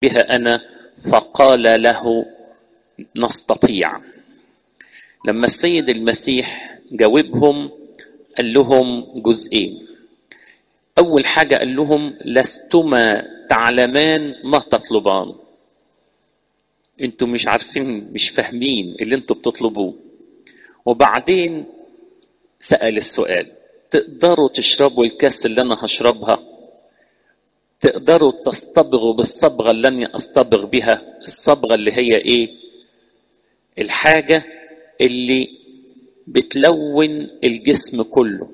بها انا فقال له نستطيع لما السيد المسيح جاوبهم قال لهم جزئين اول حاجه قال لهم لستما تعلمان ما تطلبان انتوا مش عارفين مش فاهمين اللي انتوا بتطلبوه وبعدين سأل السؤال تقدروا تشربوا الكاس اللي انا هشربها تقدروا تصطبغوا بالصبغه اللي انا اصطبغ بها الصبغه اللي هي ايه الحاجه اللي بتلون الجسم كله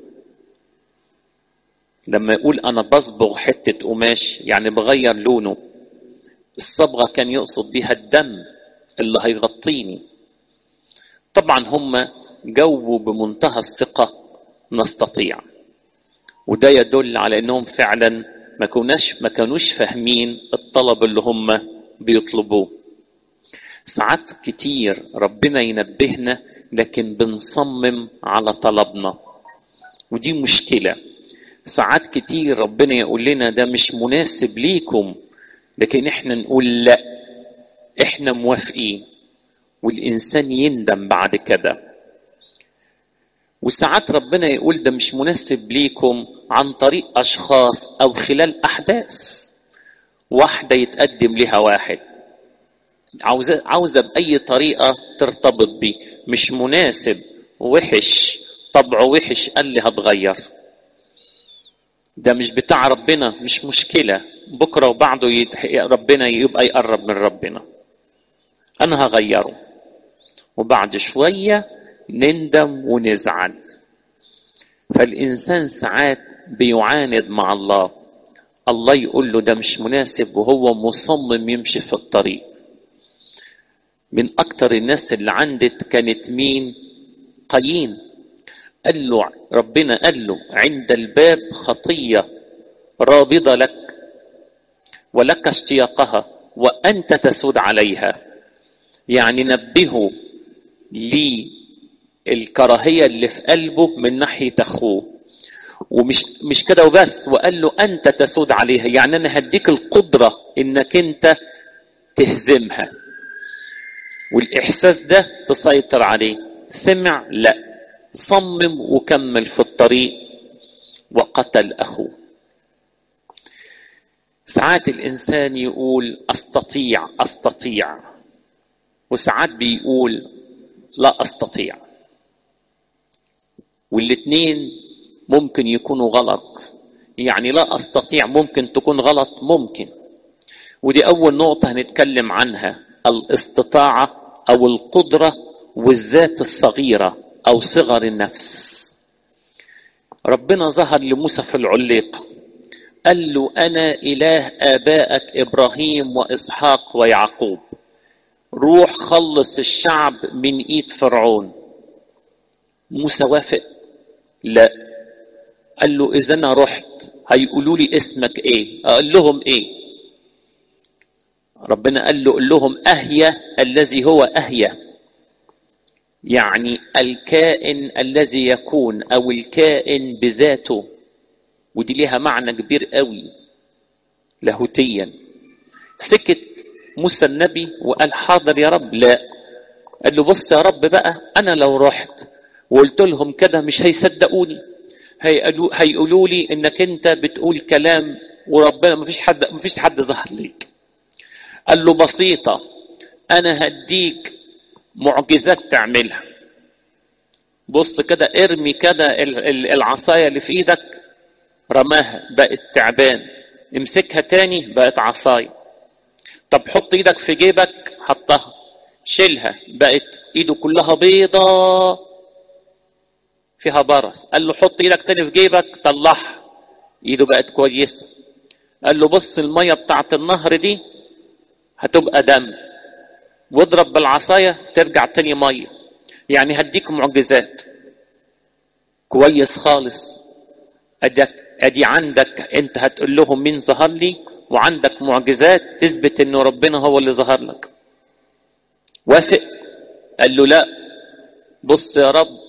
لما يقول انا بصبغ حته قماش يعني بغير لونه الصبغه كان يقصد بها الدم اللي هيغطيني طبعا هم جاوبوا بمنتهى الثقه نستطيع وده يدل على انهم فعلا ما كناش ما كانوش فاهمين الطلب اللي هم بيطلبوه ساعات كتير ربنا ينبهنا لكن بنصمم على طلبنا ودي مشكله ساعات كتير ربنا يقول لنا ده مش مناسب ليكم لكن احنا نقول لا احنا موافقين والانسان يندم بعد كده وساعات ربنا يقول ده مش مناسب ليكم عن طريق اشخاص او خلال احداث واحده يتقدم لها واحد عاوزه عاوزه باي طريقه ترتبط بيه مش مناسب وحش طبعه وحش قال لي هتغير ده مش بتاع ربنا مش مشكله بكره وبعده يتح... ربنا يبقى يقرب من ربنا انا هغيره وبعد شويه نندم ونزعل فالانسان ساعات بيعاند مع الله الله يقول له ده مش مناسب وهو مصمم يمشي في الطريق من اكتر الناس اللي عندت كانت مين قايين قال له ربنا قال له عند الباب خطيه رابضه لك ولك اشتياقها وانت تسود عليها يعني نبهه للكراهيه اللي في قلبه من ناحيه اخوه ومش مش كده وبس وقال له انت تسود عليها يعني انا هديك القدره انك انت تهزمها والاحساس ده تسيطر عليه سمع لا صمم وكمل في الطريق وقتل اخوه ساعات الانسان يقول استطيع استطيع وساعات بيقول لا استطيع والاثنين ممكن يكونوا غلط يعني لا استطيع ممكن تكون غلط ممكن ودي اول نقطه هنتكلم عنها الاستطاعه او القدره والذات الصغيره او صغر النفس ربنا ظهر لموسى في العليقه قال له انا اله ابائك ابراهيم واسحاق ويعقوب روح خلص الشعب من ايد فرعون موسى وافق لا قال له اذا انا رحت هيقولوا لي اسمك ايه اقول لهم ايه ربنا قال له قل لهم اهيا الذي هو اهيا يعني الكائن الذي يكون او الكائن بذاته ودي ليها معنى كبير قوي لاهوتيا سكت موسى النبي وقال حاضر يا رب لا قال له بص يا رب بقى انا لو رحت وقلت لهم كده مش هيصدقوني هيقولوا هيقولوا لي انك انت بتقول كلام وربنا ما فيش حد ما فيش حد ظهر ليك قال له بسيطه انا هديك معجزات تعملها بص كده ارمي كده العصايه اللي في ايدك رماها بقت تعبان امسكها تاني بقت عصايه طب حط ايدك في جيبك حطها شيلها بقت ايده كلها بيضة فيها برص قال له حط ايدك تاني في جيبك طلعها ايده بقت كويسة قال له بص المية بتاعت النهر دي هتبقى دم واضرب بالعصاية ترجع تاني مية يعني هديك معجزات كويس خالص اديك ادي عندك انت هتقول لهم مين ظهر لي وعندك معجزات تثبت انه ربنا هو اللي ظهر لك وافق قال له لا بص يا رب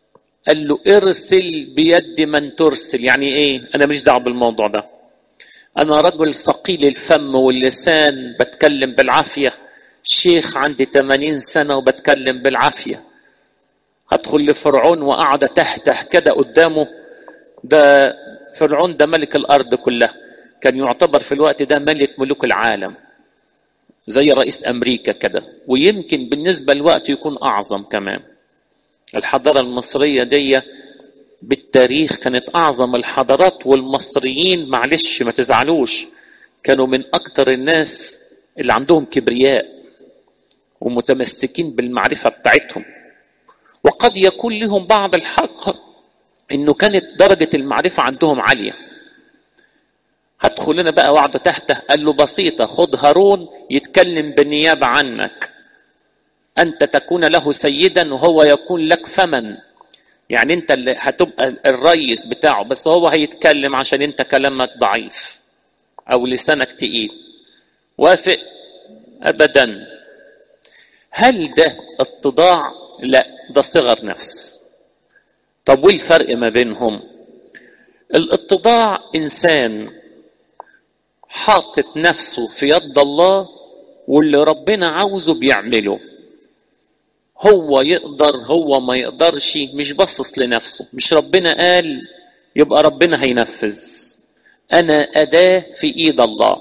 قال له ارسل بيد من ترسل يعني ايه انا مش دعوه بالموضوع ده انا رجل ثقيل الفم واللسان بتكلم بالعافيه شيخ عندي 80 سنه وبتكلم بالعافيه هدخل لفرعون وقاعده تهته كده قدامه ده فرعون ده ملك الارض كلها كان يعتبر في الوقت ده ملك ملوك العالم زي رئيس امريكا كده ويمكن بالنسبه للوقت يكون اعظم كمان الحضاره المصريه دي بالتاريخ كانت اعظم الحضارات والمصريين معلش ما تزعلوش كانوا من اكتر الناس اللي عندهم كبرياء ومتمسكين بالمعرفه بتاعتهم وقد يكون لهم بعض الحق انه كانت درجه المعرفه عندهم عاليه هدخل لنا بقى وعد تحته قال له بسيطة خد هارون يتكلم بالنيابة عنك أنت تكون له سيدا وهو يكون لك فمن يعني أنت اللي هتبقى الرئيس بتاعه بس هو هيتكلم عشان أنت كلامك ضعيف أو لسانك تقيل وافق أبدا هل ده اتضاع؟ لا ده صغر نفس طب وايه الفرق ما بينهم؟ الاتضاع إنسان حاطط نفسه في يد الله واللي ربنا عاوزه بيعمله هو يقدر هو ما يقدرش مش باصص لنفسه مش ربنا قال يبقى ربنا هينفذ انا اداه في ايد الله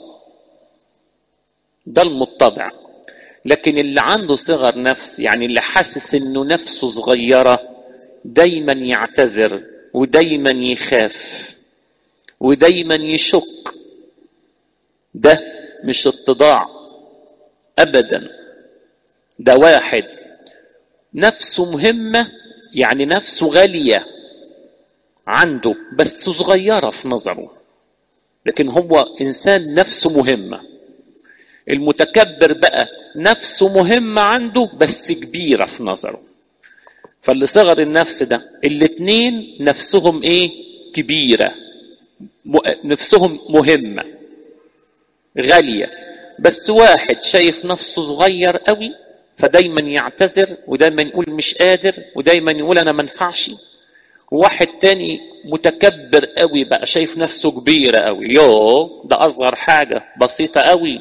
ده المتضع لكن اللي عنده صغر نفس يعني اللي حاسس انه نفسه صغيره دايما يعتذر ودايما يخاف ودايما يشك ده مش اتضاع ابدا ده واحد نفسه مهمه يعني نفسه غاليه عنده بس صغيره في نظره لكن هو انسان نفسه مهمه المتكبر بقى نفسه مهمه عنده بس كبيره في نظره فاللي صغر النفس ده الاتنين نفسهم ايه كبيره نفسهم مهمه غالية بس واحد شايف نفسه صغير قوي فدايما يعتذر ودايما يقول مش قادر ودايما يقول انا منفعش وواحد تاني متكبر قوي بقى شايف نفسه كبيرة قوي يو ده اصغر حاجة بسيطة قوي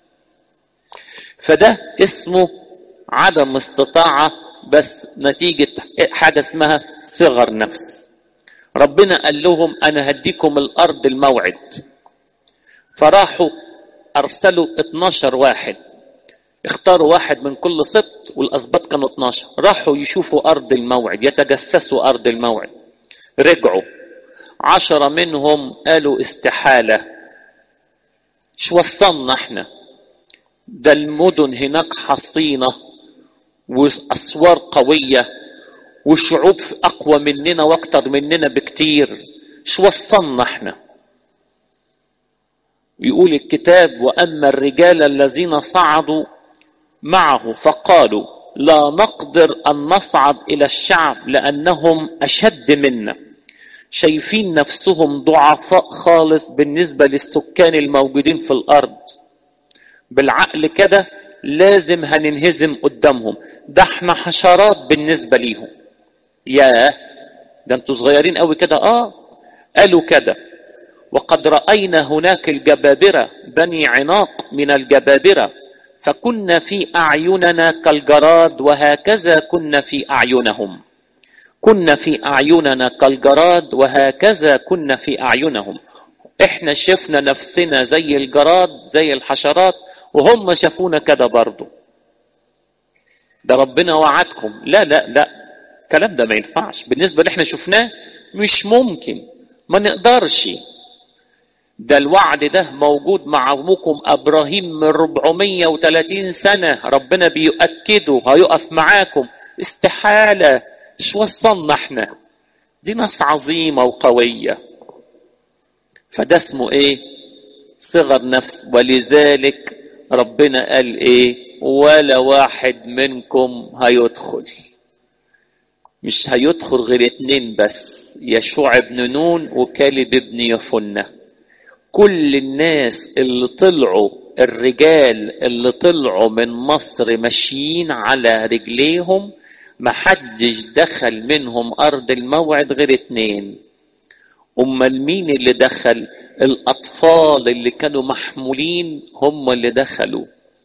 فده اسمه عدم استطاعة بس نتيجة حاجة اسمها صغر نفس ربنا قال لهم انا هديكم الارض الموعد فراحوا ارسلوا 12 واحد اختاروا واحد من كل سبط والاسباط كانوا 12 راحوا يشوفوا ارض الموعد يتجسسوا ارض الموعد رجعوا عشرة منهم قالوا استحالة شو وصلنا احنا ده المدن هناك حصينة وأسوار قوية وشعوب أقوى مننا وأكتر مننا بكتير شو وصلنا احنا يقول الكتاب واما الرجال الذين صعدوا معه فقالوا لا نقدر ان نصعد الى الشعب لانهم اشد منا شايفين نفسهم ضعفاء خالص بالنسبه للسكان الموجودين في الارض بالعقل كده لازم هننهزم قدامهم ده احنا حشرات بالنسبه ليهم ياه ده انتوا صغيرين قوي كده اه قالوا كده وقد راينا هناك الجبابره بني عناق من الجبابره فكنا في اعيننا كالجراد وهكذا كنا في اعينهم كنا في اعيننا كالجراد وهكذا كنا في اعينهم احنا شفنا نفسنا زي الجراد زي الحشرات وهم شافونا كده برضه ده ربنا وعدكم لا لا لا الكلام ده ما ينفعش بالنسبه اللي احنا شفناه مش ممكن ما نقدرش ده الوعد ده موجود مع ابوكم ابراهيم من 430 سنه ربنا بيؤكده هيقف معاكم استحاله مش وصلنا احنا دي ناس عظيمه وقويه فده اسمه ايه صغر نفس ولذلك ربنا قال ايه ولا واحد منكم هيدخل مش هيدخل غير اتنين بس يشوع ابن نون وكالب ابن يفنه كل الناس اللي طلعوا الرجال اللي طلعوا من مصر ماشيين على رجليهم محدش دخل منهم ارض الموعد غير اتنين امال مين اللي دخل الأطفال اللي كانوا محمولين هم اللي دخلوا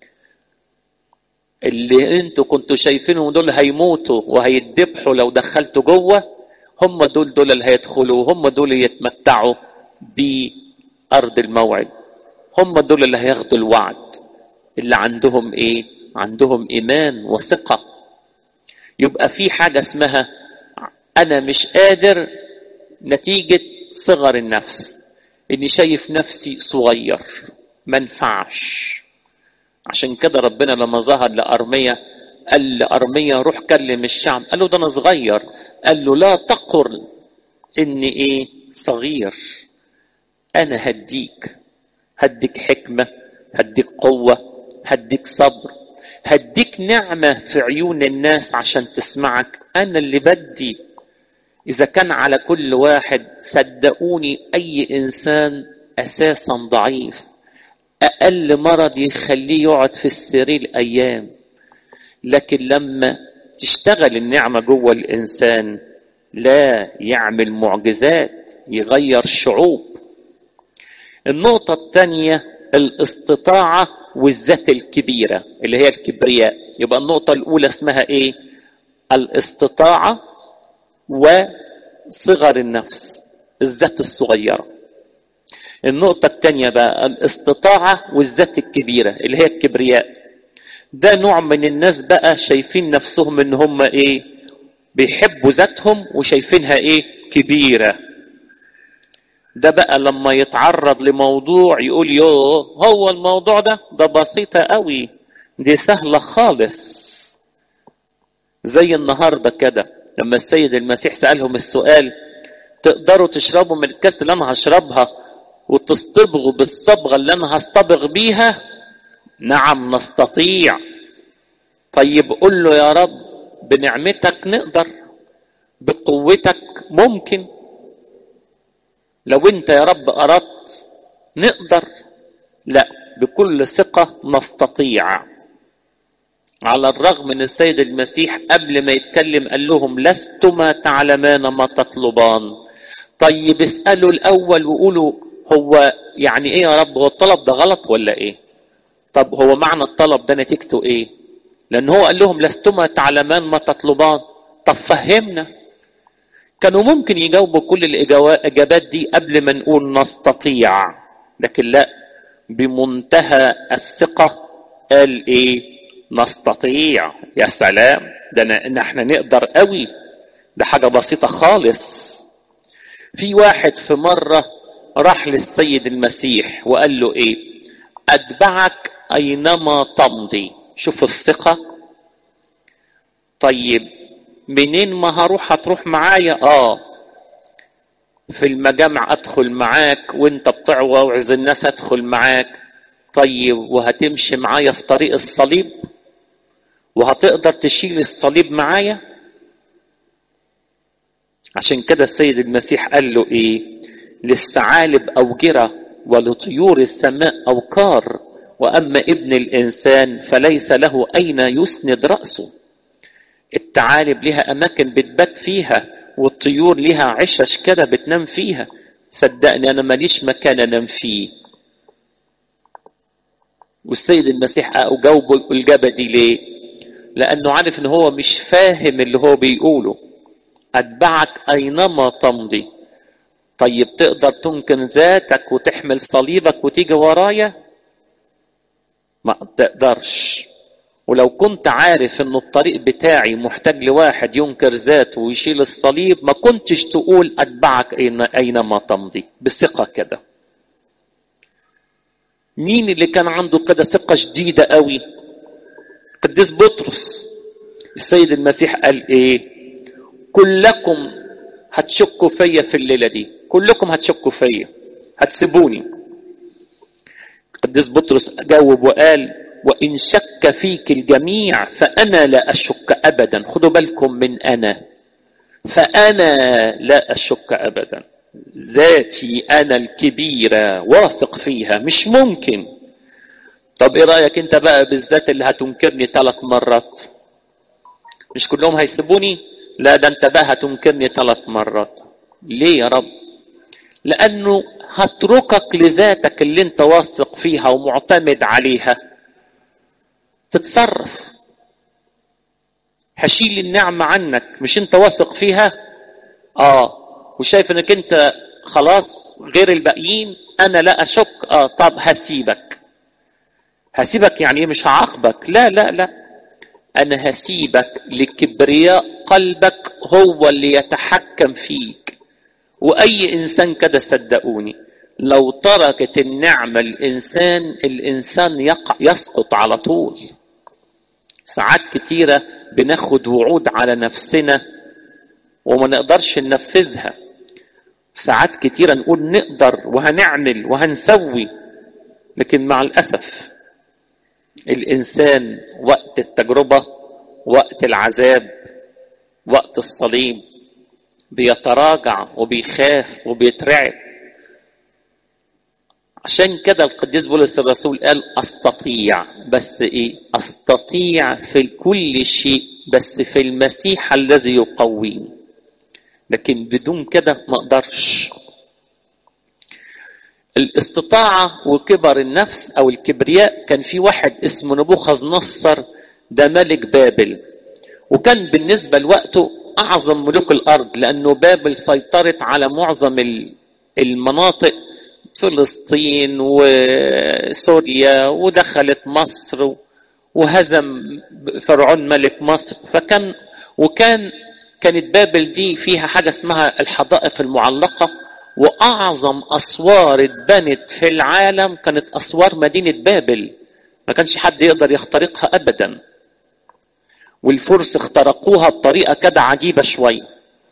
اللي انتوا كنتوا شايفينهم دول هيموتوا وهيتذبحوا لو دخلتوا جوه هم دول دول اللي هيدخلوا وهم دول اللي يتمتعوا بأرض الموعد هم دول اللي هياخدوا الوعد اللي عندهم ايه عندهم ايمان وثقة يبقى في حاجة اسمها انا مش قادر نتيجة صغر النفس اني شايف نفسي صغير منفعش عشان كده ربنا لما ظهر لأرمية قال لأرمية روح كلم الشعب قال له ده أنا صغير قال له لا تقر إني إيه صغير أنا هديك هديك حكمة هديك قوة هديك صبر هديك نعمة في عيون الناس عشان تسمعك أنا اللي بدي إذا كان على كل واحد صدقوني أي إنسان أساسا ضعيف أقل مرض يخليه يقعد في السرير أيام لكن لما تشتغل النعمة جوه الإنسان لا يعمل معجزات يغير شعوب النقطة الثانية الاستطاعة والذات الكبيرة اللي هي الكبرياء يبقى النقطة الأولى اسمها إيه؟ الاستطاعة وصغر النفس الذات الصغيرة النقطة الثانية بقى الاستطاعة والذات الكبيرة اللي هي الكبرياء ده نوع من الناس بقى شايفين نفسهم ان هم ايه بيحبوا ذاتهم وشايفينها ايه كبيرة ده بقى لما يتعرض لموضوع يقول يوه هو الموضوع ده ده بسيطة قوي دي سهلة خالص زي النهاردة كده لما السيد المسيح سألهم السؤال تقدروا تشربوا من الكاس اللي انا هشربها وتصطبغوا بالصبغة اللي أنا هصطبغ بيها نعم نستطيع طيب قل له يا رب بنعمتك نقدر بقوتك ممكن لو انت يا رب اردت نقدر لا بكل ثقة نستطيع على الرغم من السيد المسيح قبل ما يتكلم قال لهم لستما تعلمان ما تطلبان طيب اسألوا الأول وقولوا هو يعني ايه يا رب هو الطلب ده غلط ولا ايه طب هو معنى الطلب ده نتيجته ايه لان هو قال لهم لستما تعلمان ما تطلبان طب فهمنا كانوا ممكن يجاوبوا كل الاجابات دي قبل ما نقول نستطيع لكن لا بمنتهى الثقة قال ايه نستطيع يا سلام ده ان احنا نقدر قوي ده حاجة بسيطة خالص في واحد في مرة راح للسيد المسيح وقال له ايه اتبعك اينما تمضي شوف الثقة طيب منين ما هروح هتروح معايا اه في المجامع ادخل معاك وانت بتوعظ الناس ادخل معاك طيب وهتمشي معايا في طريق الصليب وهتقدر تشيل الصليب معايا عشان كده السيد المسيح قال له ايه للثعالب أوجرة ولطيور السماء أوقار وأما ابن الإنسان فليس له أين يسند رأسه الثعالب لها أماكن بتبات فيها والطيور لها عشش كده بتنام فيها صدقني أنا ماليش مكان أنام فيه والسيد المسيح أجاوبه الإجابة دي ليه؟ لأنه عارف إن هو مش فاهم اللي هو بيقوله أتبعك أينما تمضي طيب تقدر تمكن ذاتك وتحمل صليبك وتيجي ورايا ما تقدرش ولو كنت عارف ان الطريق بتاعي محتاج لواحد ينكر ذاته ويشيل الصليب ما كنتش تقول اتبعك أين اينما تمضي بثقه كده مين اللي كان عنده كده ثقه شديده قوي قديس بطرس السيد المسيح قال ايه كلكم هتشكوا فيا في الليله دي كلكم هتشكوا فيا هتسيبوني قديس بطرس جاوب وقال وان شك فيك الجميع فانا لا اشك ابدا خدوا بالكم من انا فانا لا اشك ابدا ذاتي انا الكبيره واثق فيها مش ممكن طب ايه رايك انت بقى بالذات اللي هتنكرني ثلاث مرات مش كلهم هيسيبوني لا ده انت بقى هتنكرني ثلاث مرات ليه يا رب لانه هتركك لذاتك اللي انت واثق فيها ومعتمد عليها تتصرف هشيل النعمة عنك مش انت واثق فيها اه وشايف انك انت خلاص غير الباقيين انا لا اشك اه طب هسيبك هسيبك يعني ايه مش هعاقبك لا لا لا انا هسيبك لكبرياء قلبك هو اللي يتحكم فيك واي انسان كده صدقوني لو تركت النعمه الانسان الانسان يقع يسقط على طول ساعات كتيره بناخد وعود على نفسنا وما نقدرش ننفذها ساعات كتيره نقول نقدر وهنعمل وهنسوي لكن مع الاسف الانسان وقت التجربه وقت العذاب وقت الصليب بيتراجع وبيخاف وبيترعب عشان كده القديس بولس الرسول قال استطيع بس ايه استطيع في كل شيء بس في المسيح الذي يقويني لكن بدون كده ما اقدرش الاستطاعة وكبر النفس أو الكبرياء كان في واحد اسمه نبوخذ نصر ده ملك بابل وكان بالنسبة لوقته أعظم ملوك الأرض لأنه بابل سيطرت على معظم المناطق فلسطين وسوريا ودخلت مصر وهزم فرعون ملك مصر فكان وكان كانت بابل دي فيها حاجة اسمها الحدائق المعلقة واعظم اسوار اتبنت في العالم كانت اسوار مدينه بابل ما كانش حد يقدر يخترقها ابدا والفرس اخترقوها بطريقه كده عجيبه شويه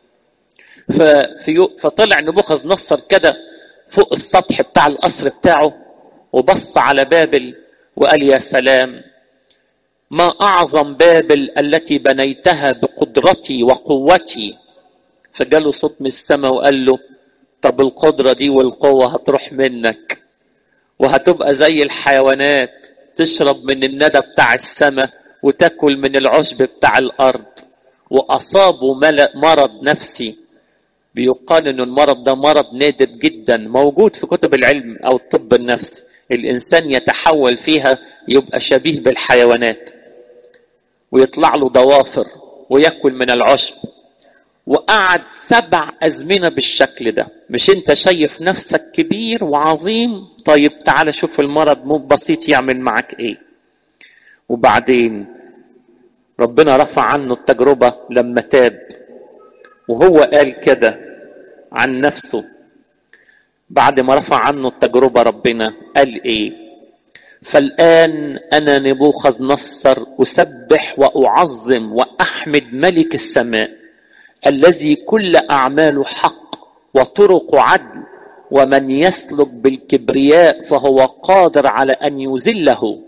ففي فطلع نبوخذ نصر كده فوق السطح بتاع القصر بتاعه وبص على بابل وقال يا سلام ما اعظم بابل التي بنيتها بقدرتي وقوتي فجاله صوت من السماء وقال له طب القدرة دي والقوة هتروح منك وهتبقى زي الحيوانات تشرب من الندى بتاع السماء وتاكل من العشب بتاع الأرض وأصابه مرض نفسي بيقال إن المرض ده مرض نادر جدا موجود في كتب العلم أو الطب النفسي الإنسان يتحول فيها يبقى شبيه بالحيوانات ويطلع له ضوافر وياكل من العشب وقعد سبع أزمنة بالشكل ده مش انت شايف نفسك كبير وعظيم طيب تعالى شوف المرض مو بسيط يعمل معك ايه وبعدين ربنا رفع عنه التجربة لما تاب وهو قال كده عن نفسه بعد ما رفع عنه التجربة ربنا قال ايه فالآن أنا نبوخذ نصر أسبح وأعظم وأحمد ملك السماء الذي كل اعماله حق وطرق عدل ومن يسلك بالكبرياء فهو قادر على ان يذله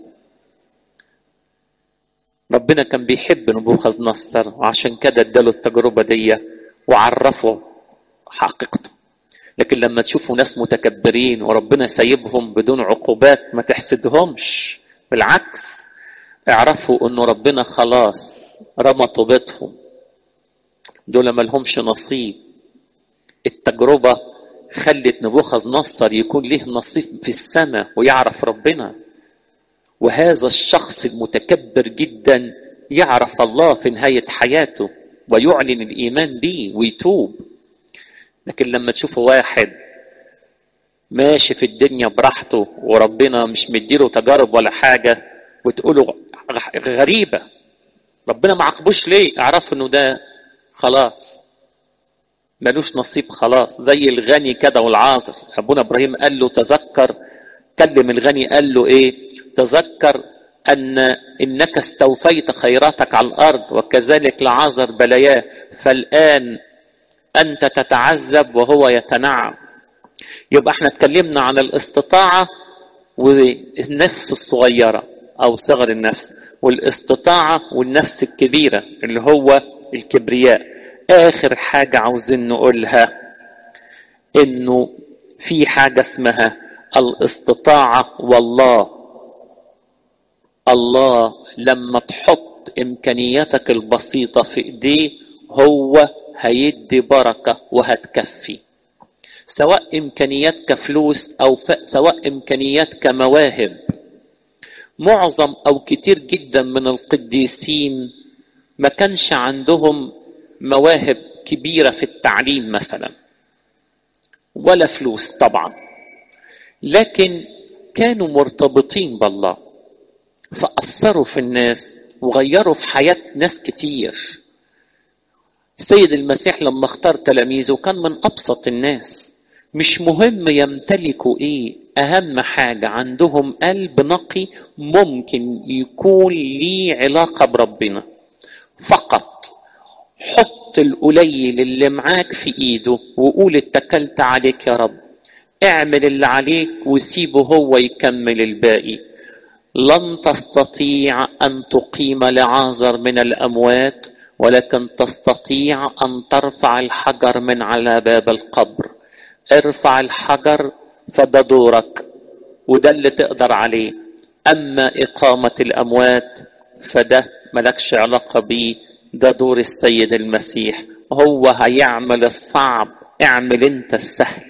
ربنا كان بيحب نبوخذ نصر وعشان كده اداله التجربه دي وعرفه حقيقته لكن لما تشوفوا ناس متكبرين وربنا سايبهم بدون عقوبات ما تحسدهمش بالعكس اعرفوا انه ربنا خلاص رمى طوبتهم دول ما لهمش نصيب التجربة خلت نبوخذ نصر يكون له نصيب في السماء ويعرف ربنا وهذا الشخص المتكبر جدا يعرف الله في نهاية حياته ويعلن الإيمان به ويتوب لكن لما تشوفوا واحد ماشي في الدنيا براحته وربنا مش مديله تجارب ولا حاجة وتقولوا غريبة ربنا ما عاقبوش ليه اعرفوا انه ده خلاص ملوش نصيب خلاص زي الغني كده والعاذر ابونا ابراهيم قال له تذكر كلم الغني قال له ايه تذكر ان انك استوفيت خيراتك على الارض وكذلك لعازر بلاياه فالان انت تتعذب وهو يتنعم يبقى احنا اتكلمنا عن الاستطاعه والنفس الصغيره او صغر النفس والاستطاعه والنفس الكبيره اللي هو الكبرياء اخر حاجه عاوزين نقولها انه في حاجه اسمها الاستطاعه والله الله لما تحط امكانياتك البسيطه في ايديه هو هيدي بركه وهتكفي سواء إمكانيات كفلوس أو ف... سواء إمكانيات كمواهب معظم أو كتير جدا من القديسين ما كانش عندهم مواهب كبيرة في التعليم مثلا ولا فلوس طبعا لكن كانوا مرتبطين بالله فأثروا في الناس وغيروا في حياة ناس كتير السيد المسيح لما اختار تلاميذه كان من أبسط الناس مش مهم يمتلكوا ايه اهم حاجة عندهم قلب نقي ممكن يكون ليه علاقة بربنا فقط حط القليل اللي معاك في ايده وقول اتكلت عليك يا رب اعمل اللي عليك وسيبه هو يكمل الباقي لن تستطيع ان تقيم لعازر من الاموات ولكن تستطيع ان ترفع الحجر من على باب القبر ارفع الحجر فده دورك وده اللي تقدر عليه اما اقامه الاموات فده ملكش علاقه بيه ده دور السيد المسيح هو هيعمل الصعب اعمل انت السهل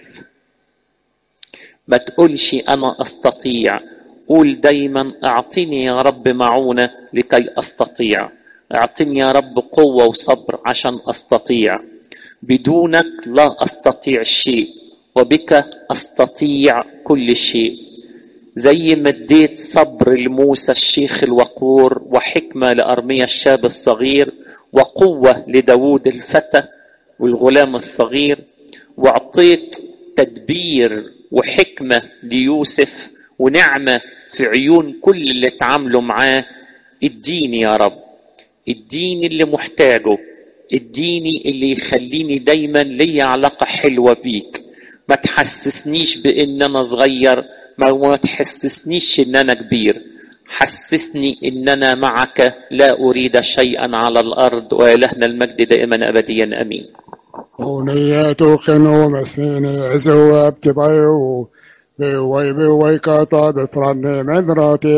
ما تقولش انا استطيع قول دايما اعطني يا رب معونه لكي استطيع اعطني يا رب قوه وصبر عشان استطيع بدونك لا استطيع شيء وبك استطيع كل شيء زي ما اديت صبر لموسى الشيخ الوقور وحكمه لارميا الشاب الصغير وقوه لداود الفتى والغلام الصغير واعطيت تدبير وحكمه ليوسف ونعمه في عيون كل اللي اتعاملوا معاه اديني يا رب اديني اللي محتاجه اديني اللي يخليني دايما ليا علاقه حلوه بيك ما تحسسنيش بان انا صغير ما تحسسنيش ان انا كبير حسسني ان انا معك لا اريد شيئا على الارض والهنا المجد دائما ابديا امين ونياتو خنو مسيني عزو ابتبعيو بوي بوي كاطا بفرني مدراتي